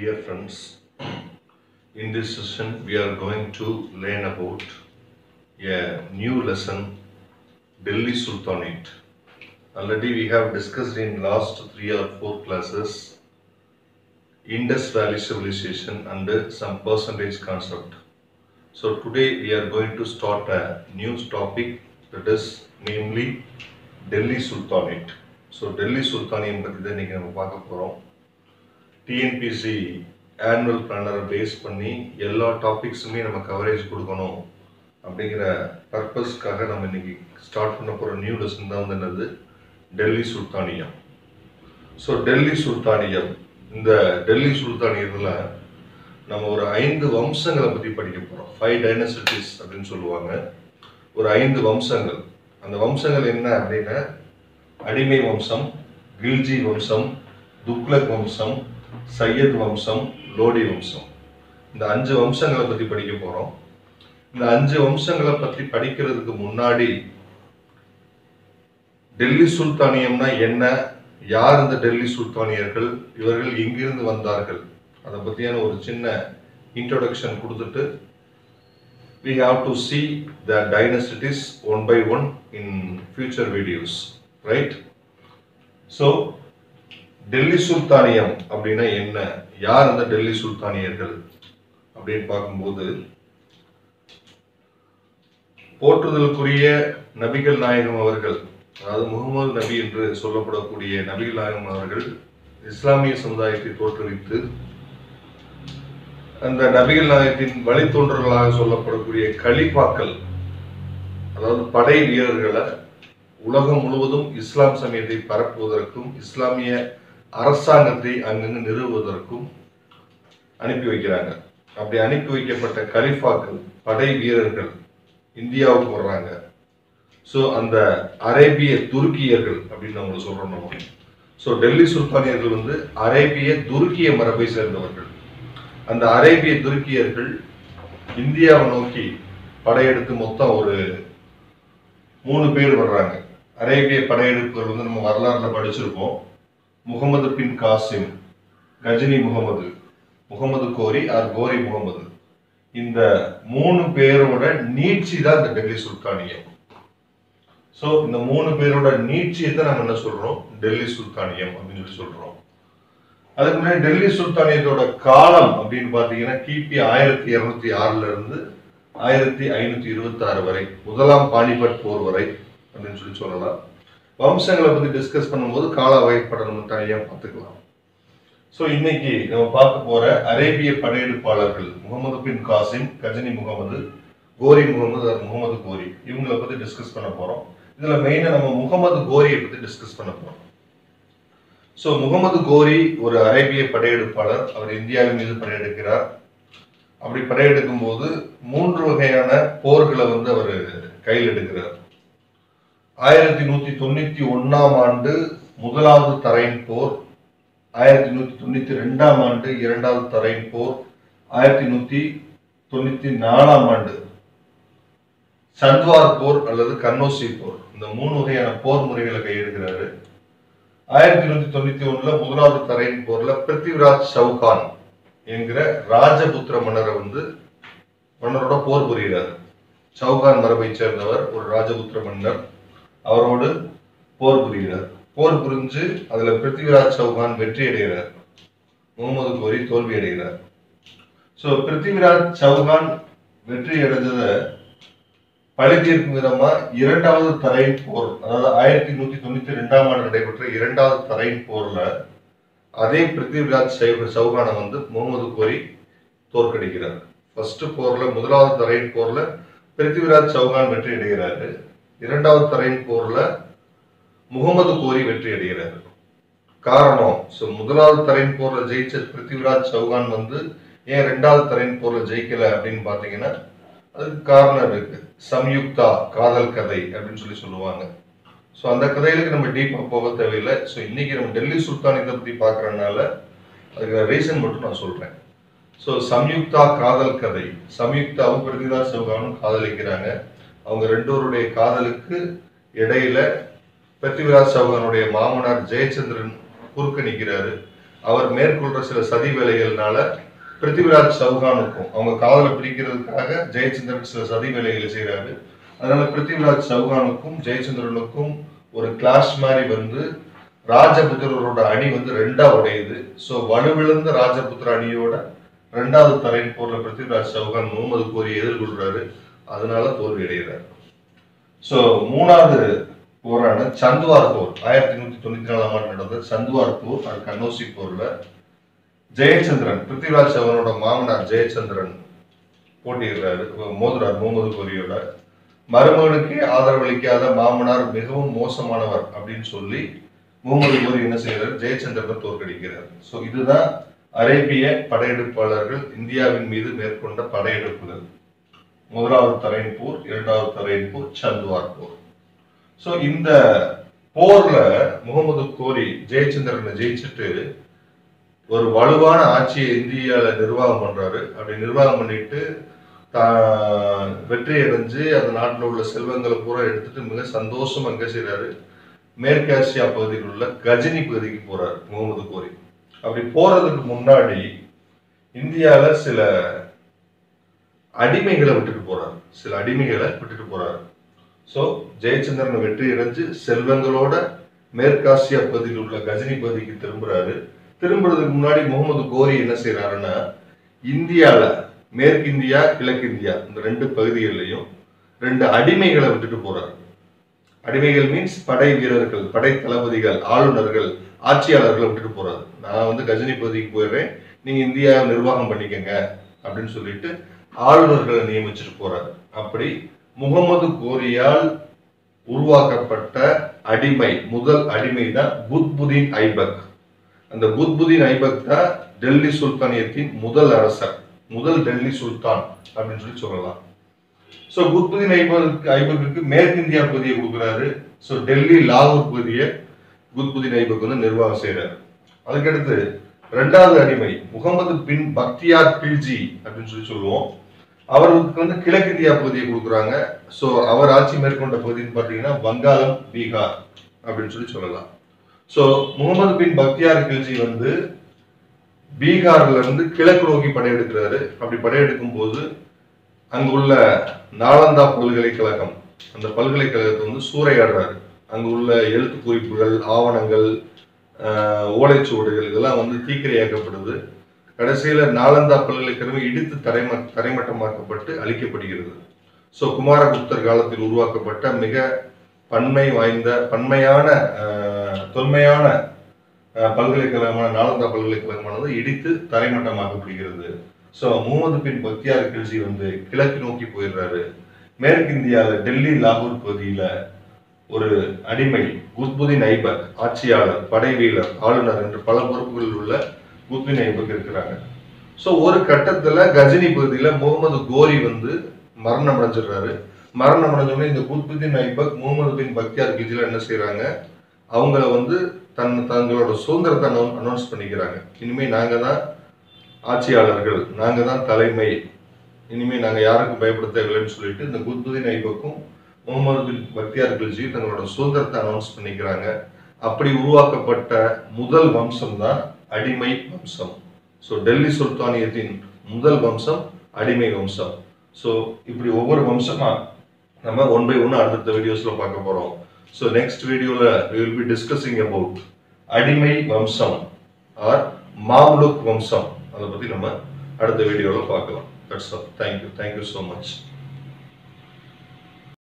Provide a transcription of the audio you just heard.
Dear friends, in this session we are going to learn about a new lesson, Delhi Sultanate. Already we have discussed in last three or four classes Indus Valley Civilization and some percentage concept. So today we are going to start a new topic that is namely Delhi Sultanate. So Delhi சுல்தானியம் பற்றி தான் இன்றைக்கி நம்ம பார்க்க போகிறோம் TNPSC annual பிளானரை base பண்ணி எல்லா டாபிக்ஸுமே நம்ம கவரேஜ் கொடுக்கணும் அப்படிங்கிற பர்பஸ்க்காக நம்ம இன்னைக்கு ஸ்டார்ட் பண்ண போகிற நியூ லெசன் தான் வந்து என்னது டெல்லி சுல்தானியம் ஸோ டெல்லி சுல்தானியம் இந்த டெல்லி சுல்தானியத்தில் நம்ம ஒரு ஐந்து வம்சங்களை பற்றி படிக்க போகிறோம் ஃபைவ் டைனசிட்டிஸ் அப்படின்னு சொல்லுவாங்க ஒரு ஐந்து வம்சங்கள் அந்த வம்சங்கள் என்ன அப்படின்னா அடிமை வம்சம் கில்ஜி வம்சம் துக்ளக் வம்சம் சையத் வம்சம் லோடி வம்சம் இந்த அஞ்சு வம்சங்களை பற்றி படிக்க போகிறோம் இந்த அஞ்சு வம்சங்களை பற்றி படிக்கிறதுக்கு முன்னாடி டெல்லி சுல்தானியம்னா என்ன யார் இந்த டெல்லி சுல்தானியர்கள் இவர்கள் எங்கிருந்து வந்தார்கள் அதை பற்றியான ஒரு சின்ன இன்ட்ரோடக்ஷன் கொடுத்துட்டு we have to see the dynasties one by one in future videos right so Delhi சுல்தானியம் அப்படின்னா என்ன யார் அந்த டெல்லி சுல்தானியர்கள் அப்படின்னு பார்க்கும்போது போற்றுதலுக்குரிய நபிகள் நாயகம் அவர்கள் அதாவது முகமது நபி என்று சொல்லப்படக்கூடிய நபிகள் நாயகம் அவர்கள் இஸ்லாமிய சமுதாயத்தை தோற்றுவித்து அந்த நபிகள் நாயகத்தின் வழித்தோன்றல்களாக சொல்லப்படக்கூடிய கலிப்பாக்கள் அதாவது படை வீரர்களை உலகம் முழுவதும் இஸ்லாம் சமயத்தை பரப்புவதற்கும் இஸ்லாமிய அரசாங்கத்தை அங்கங்கு நிறுவுவதற்கும் அனுப்பி வைக்கிறாங்க அப்படி அனுப்பி வைக்கப்பட்ட கலிஃபாக்கள் படை வீரர்கள் இந்தியாவுக்கு வர்றாங்க ஸோ அந்த அரேபிய துருக்கியர்கள் அப்படின்னு நம்ம சொல்றோம் நம்ம ஸோ டெல்லி சுல்தானியர்கள் வந்து அரேபிய துருக்கிய மரபை சேர்ந்தவர்கள் அந்த அரேபிய துருக்கியர்கள் இந்தியாவை நோக்கி படையெடுத்து மொத்தம் ஒரு மூணு பேர் வர்றாங்க அரேபிய படையெடுப்புகள் வந்து நம்ம வரலாறுல படிச்சிருப்போம் முகமது பின் காசிம் கஜினி முகமது முகமது கோரி ஆர் கோரி முகமது இந்த மூணு பேரோட நீட்சி தான் இந்த டெல்லி சுல்தானியம் ஸோ இந்த மூணு பேரோட நீட்சியை தான் நம்ம என்ன சொல்றோம் டெல்லி சுல்தானியம் அப்படின்னு சொல்லி சொல்றோம் அதுக்கு முன்னாடி டெல்லி சுல்தானியத்தோட காலம் அப்படின்னு பார்த்தீங்கன்னா கிபி ஆயிரத்தி இருநூத்தி ஆறுல இருந்து ஆயிரத்தி ஐநூத்தி இருபத்தி ஆறு வரை முதலாம் பானிபட் போர் வரை அப்படின்னு சொல்லி சொல்லலாம் வம்சங்களை பத்தி டிஸ்கஸ் பண்ணும்போது கால வகைப்படணும் தனியா பார்த்துக்கலாம் ஸோ இன்னைக்கு நம்ம பார்க்க போற அரேபிய படையெடுப்பாளர்கள் முகமது பின் காசிம் கஜினி முகமது கோரி முகமது or முகமது கோரி இவங்களை பத்தி டிஸ்கஸ் பண்ண போறோம் இதுல மெயினா நம்ம முகமது கோரியை பத்தி டிஸ்கஸ் பண்ண போறோம் ஸோ முகமது கோரி ஒரு அரேபிய படையெடுப்பாளர் அவர் இந்தியாவின் மீது படையெடுக்கிறார் அப்படி படையெடுக்கும் போது மூன்று வகையான போர்களை வந்து அவர் கையில் எடுக்கிறார் ஆயிரத்தி நூத்தி தொண்ணூத்தி ஒன்னாம் ஆண்டு முதலாவது தரையின் போர் ஆயிரத்தி நூத்தி தொண்ணூத்தி ரெண்டாம் ஆண்டு இரண்டாவது தரையின் போர் ஆயிரத்தி நூத்தி தொண்ணூத்தி நாலாம் ஆண்டு சந்த்வார் போர் அல்லது கன்னோசி போர் இந்த மூணு வகையான போர் முறைகளை கையெடுக்கிறாரு ஆயிரத்தி நூத்தி தொண்ணூத்தி ஒண்ணுல முதலாவது தரையின் போர்ல பிருத்திவிராஜ் சவுகான் என்கிற ராஜபுத்திர மன்னரை வந்து மன்னரோட போர் புரிகிறார் சவுகான் மரபை சேர்ந்தவர் ஒரு ராஜபுத்திர மன்னர் அவரோடு போர் புரிகிறார் போர் புரிஞ்சு அதுல பிருத்திவிராஜ் சவுகான் வெற்றி அடைகிறார் முகமது கோரி தோல்வி அடைகிறார் ஸோ பிருத்திவிராஜ் சவுகான் வெற்றி அடைஞ்சதை பழி தீர்க்கும் விதமா இரண்டாவது தரையின் போர் அதாவது ஆயிரத்தி நூத்தி தொண்ணூத்தி ரெண்டாம் ஆண்டு நடைபெற்ற இரண்டாவது தரையின் போர்ல அதே பிருத்திவிராஜ் சைவ சௌகானை வந்து முகமது கோரி தோற்கடிக்கிறார் ஃபர்ஸ்ட் போர்ல முதலாவது தரையின் போர்ல பிருத்திவிராஜ் சௌகான் வெற்றி அடைகிறாரு இரண்டாவது தரையின் போர்ல முகமது கோரி வெற்றி அடைகிறார் காரணம் ஸோ முதலாவது தரையின் போர்ல ஜெயிச்ச பிருத்திவிராஜ் சௌகான் வந்து ஏன் ரெண்டாவது தரையின் போர்ல ஜெயிக்கல அப்படின்னு பாத்தீங்கன்னா அதுக்கு காரணம் இருக்கு சம்யுக்தா காதல் கதை அப்படின்னு சொல்லி சொல்லுவாங்க ஸோ அந்த கதைகளுக்கு நம்ம டீப்பாக போக தேவையில்லை ஸோ இன்னைக்கு நம்ம டெல்லி சுல்தானியத்தை பற்றி பார்க்கறதுனால அதுக்கு ரீசன் மட்டும் நான் சொல்றேன் ஸோ சம்யுக்தா காதல் கதை சம்யுக்தாவும் பிருத்திவிராஜ் சௌகானும் காதலிக்கிறாங்க அவங்க ரெண்டோருடைய காதலுக்கு இடையில பிருத்திவிராஜ் சௌகானுடைய மாமனார் ஜெயச்சந்திரன் குறுக்க நிற்கிறாரு அவர் மேற்கொள்ற சில சதி வேலைகள்னால பிருத்திவிராஜ் சௌகானுக்கும் அவங்க காதலை பிரிக்கிறதுக்காக ஜெயச்சந்திரன் சில சதி வேலைகளை செய்றாரு அதனால பிருத்திவிராஜ் சௌகானுக்கும் ஜெயச்சந்திரனுக்கும் ஒரு கிளாஷ் மாதிரி வந்து ராஜபுத்திரரோட அணி வந்து ரெண்டா உடையுது ஸோ வலுவிழந்த ராஜபுத்திர அணியோட ரெண்டாவது தரையின் போர்ல பிருத்திவிராஜ் சௌகான் முகமது கோரியை எதிர்கொள்றாரு அதனால தோல்வி அடைகிறார் ஸோ மூணாவது போரான சந்துவார் போர் ஆயிரத்தி நூத்தி தொண்ணூத்தி நாலாம் ஆண்டு நடந்த சந்துவார் போர் அது கன்னோசி போர்ல ஜெயச்சந்திரன் பிருத்திவிராஜ் சௌகானோட மாமனார் ஜெயச்சந்திரன் போட்டியிடுறாரு மோதுறார் முகமது கோரியோட மருமகனுக்கே ஆதரவளிக்காத மாமனார் மிகவும் மோசமானவர் அப்படின்னு சொல்லி முகமது கோரி என்ன செய்யறாரு ஜெயச்சந்திரனை தோற்கடிக்கிறார் ஸோ இதுதான் அரேபிய படையெடுப்பாளர்கள் இந்தியாவின் மீது மேற்கொண்ட படையெடுப்புகள் முதலாவது தரையின் போர் இரண்டாவது தரையின் போர் சந்துவார் போர் ஸோ இந்த போர்ல முகமது கோரி ஜெயச்சந்திரனை ஜெயிச்சுட்டு ஒரு வலுவான ஆட்சியை இந்தியால நிர்வாகம் பண்றாரு அப்படி நிர்வாகம் பண்ணிட்டு தான் வெற்றி அடைஞ்சு அந்த நாட்டில் உள்ள செல்வங்களை பூரா எடுத்துட்டு மிக சந்தோஷமா எங்க செய்றாரு மேற்காசியா பகுதியில் உள்ள கஜினி பகுதிக்கு போறாரு முகமது கோரி அப்படி போறதுக்கு முன்னாடி இந்தியால சில அடிமைகளை விட்டுட்டு போறாரு சில அடிமைகளை விட்டுட்டு போறாரு ஸோ ஜெயச்சந்திரன் வெற்றி அடைஞ்சு செல்வங்களோட மேற்காசியா பகுதியில் உள்ள கஜினி பகுதிக்கு திரும்புறாரு திரும்புறதுக்கு முன்னாடி முகமது கோரி என்ன செய்யறாருன்னா இந்தியால மேற்கிந்தியா கிழக்கிந்தியா இந்த ரெண்டு பகுதிகளிலையும் ரெண்டு அடிமைகளை விட்டுட்டு போறாரு அடிமைகள் மீன்ஸ் படை வீரர்கள் படை தளபதிகள் ஆளுநர்கள் ஆட்சியாளர்களை விட்டுட்டு போறாரு நான் வந்து கஜினி பகுதிக்கு போயிடுறேன் நீங்க இந்தியா நிர்வாகம் பண்ணிக்கங்க அப்படின்னு சொல்லிட்டு ஆளுநர்களை நியமிச்சுட்டு போறாரு அப்படி முகமது கோரியால் உருவாக்கப்பட்ட அடிமை முதல் அடிமை தான் புத்புதீன் ஐபக் அந்த புத்புதீன் ஐபக் தான் டெல்லி சுல்தானியத்தின் முதல் அரசர் முதல் டெல்லி சுல்தான் அப்படின்னு சொல்லி சொல்லலாம் ஸோ குத்புதீன் ஐபக் ஐபக்கு மேற்கிந்தியா பகுதியை கொடுக்குறாரு ஸோ டெல்லி லாகூர் பகுதியை குத்புதீன் ஐபக் வந்து நிர்வாகம் செய்கிறார் அதுக்கடுத்து ரெண்டாவது அடிமை முகமது பின் பக்தியார் பில்ஜி அப்படின்னு சொல்லி சொல்லுவோம் அவருக்கு வந்து கிழக்கிந்தியா பகுதியை கொடுக்குறாங்க ஸோ அவர் ஆட்சி மேற்கொண்ட பகுதின்னு பார்த்தீங்கன்னா வங்காளம் பீகார் அப்படின்னு சொல்லி சொல்லலாம் ஸோ முகமது பின் பக்தியார் கில்ஜி வந்து பீகார்ல இருந்து கிழக்கு நோக்கி படையெடுக்கிறாரு அப்படி படையெடுக்கும் போது அங்குள்ள நாலந்தா பல்கலைக்கழகம் அந்த பல்கலைக்கழகத்தை வந்து சூறையாடுறாரு அங்கு உள்ள எழுத்து குறிப்புகள் ஆவணங்கள் ஆஹ், ஓலைச்சுவடுகள் இதெல்லாம் வந்து தீக்கிரையாக்கப்படுது கடைசியில நாலந்தா பல்கலைக்கழகம் இடித்து தரைம தரைமட்டமாக்கப்பட்டு அழிக்கப்படுகிறது ஸோ குமாரகுப்தர் காலத்தில் உருவாக்கப்பட்ட மிக பன்மை வாய்ந்த பன்மையான ஆஹ், தொன்மையான ஆஹ், பல்கலைக்கழகமான நாலந்தா பல்கலைக்கழகமானது இடித்து தரைமட்டமாக்கப்படுகிறது ஸோ முகமது பின் பக்தியார் கில்ஜி வந்து கிழக்கு நோக்கி போயிடுறாரு மேற்கிந்தியாவில் டெல்லி லாகூர் பகுதியில ஒரு அடிமை குத்புதீன் ஐபக் ஆட்சியாளர் படை வீரர் ஆளுநர் என்று பல பொறுப்புகளில் உள்ள குத்புதீன் ஐபக் இருக்கிறாங்க ஸோ ஒரு கட்டத்துல கஜினி பகுதியில முகமது கோரி வந்து மரணம் அடைஞ்சிடுறாரு மரணம் அடைஞ்ச உடனே இந்த குத்புதீன் ஐபக் முகமது பின் பக்தியார் கிஜில என்ன செய்றாங்க அவங்கள வந்து தன் தங்களோட சுதந்திரத்தை அனௌன்ஸ் பண்ணிக்கிறாங்க இனிமே நாங்க தான் ஆட்சியாளர்கள் நாங்க தான் தலைமை இனிமே நாங்க யாருக்கும் பயப்பட தேவையில்லைன்னு சொல்லிட்டு இந்த குத்புதீன் ஐபக்கும் முகமது பின் பக்தியார் கில்ஜி தங்களோட சுதந்திரத்தை அனௌன்ஸ் பண்ணிக்கிறாங்க அப்படி உருவாக்கப்பட்ட முதல் வம்சம் தான் அடிமை வம்சம் ஸோ டெல்லி சுல்தானியத்தின் முதல் வம்சம் அடிமை வம்சம் ஸோ இப்படி ஒவ்வொரு வம்சமா நம்ம ஒன் பை ஒன் அடுத்தடுத்த வீடியோஸ்ல பார்க்க போறோம் ஸோ நெக்ஸ்ட் வீடியோல we will be discussing about அடிமை வம்சம் ஆர் மாம்லுக் வம்சம் அதை பத்தி நம்ம அடுத்த வீடியோல பார்க்கலாம் that's all thank you thank you so much